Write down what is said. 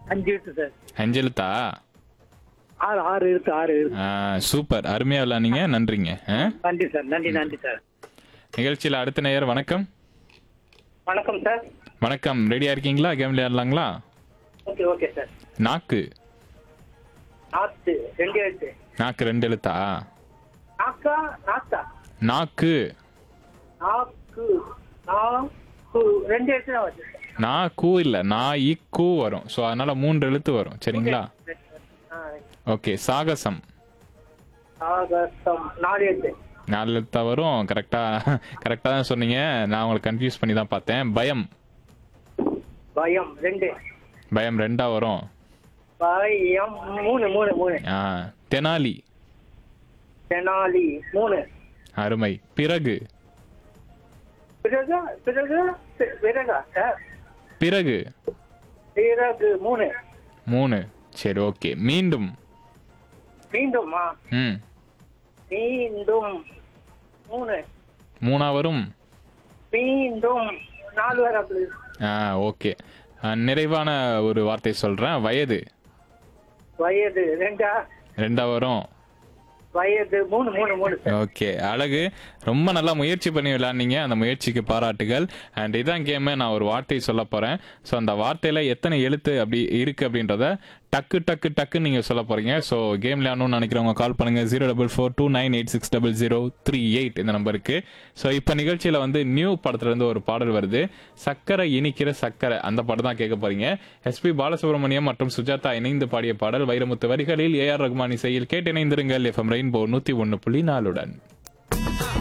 அஞ்சு எழுத்து சார் அஞ்செழுத்தா ஆறு ஆறு எழுத்து ஆறு எழுத்து ஆ, சூப்பர் அருமையா விளையாடுனீங்க நன்றிங்க ஆ? நன்றி சார் நன்றி நன்றி சார் நிகழ்ச்சியில் அடுத்த நேயர் வணக்கம் வணக்கம் சார் வணக்கம் ரெடியா இருக்கீங்களா கேம் விளையாடலாங்களா ஓகே ஓகே சார் நாக்கு நாத்து ரெண்டு எழுத்து நாக்கு ரெண்டு எழுத்தா நாக்கா நாத்தா நாக்கு நாக்கு நாக்கு ரெண்டு எழுத்து தான் வருது நா கூ இல்ல நான் இ கூ வரும் ஸோ அதனால மூன்று எழுத்து வரும் சரிங்களா ஆ, ஓகே சாகசம் ஆகஸ்டம் நாலு எழுத்து நாலு எழுத்தா வரும் கரெக்டா கரெக்டா தான் சொன்னீங்க நான் உங்களை கன்ஃபியூஸ் பண்ணி தான் பார்த்தேன் பயம் பயம் ரெண்டு பயம் ரெண்டா வரும் பயம் மூணு மூணு மூணு ஆ தெனாலி தெனாலி மூணு அருமை பிறகு பிறகு பிறகு பி- பிறகா சார் பிறகு பிறகு மூணு மூணு சரி ஓகே மீண்டும் மீண்டுமா ம் மீண்டும் மூணு மூணா வரும் மீண்டும் நாலு வர அப்படி ஆ ஓகே ஆ, நிறைவான ஒரு வார்த்தை சொல்றேன் வயது வயது ரெண்டா ரெண்டா வரும் வயது மூணு மூணு மூணு சார் ஓகே அழகு ரொம்ப நல்லா முயற்சி பண்ணி விளையாடுனீங்க அந்த முயற்சிக்கு பாராட்டுகள் அண்ட் இதான் கேமு நான் ஒரு வார்த்தை சொல்ல போறேன் ஸோ அந்த வார்த்தையில எத்தனை எழுத்து அப்படி இருக்கு அப்படின்றத டக்கு டக்கு டக்கு நீங்க சொல்ல போறீங்க ஸோ கேம் விளையாடணும்னு நினைக்கிறவங்க கால் பண்ணுங்க zero double four two nine eight six double zero three eight இந்த நம்பருக்கு ஸோ இப்போ நிகழ்ச்சியில வந்து நியூ படத்துல இருந்து ஒரு பாடல் வருது சக்கரை இனிக்கிற சக்கரை அந்த பாடம் தான் கேட்க போறீங்க எஸ்பி பாலசுப்ரமணியம் மற்றும் சுஜாதா இணைந்து பாடிய பாடல் வைரமுத்து வரிகளில் ஏஆர் ரகுமான் இசையில் கேட்டு இணைந்திருங்கள் எஃப்எம் ரெயின்போ நூத்தி ஒன்னு புள்ளி நாலுடன்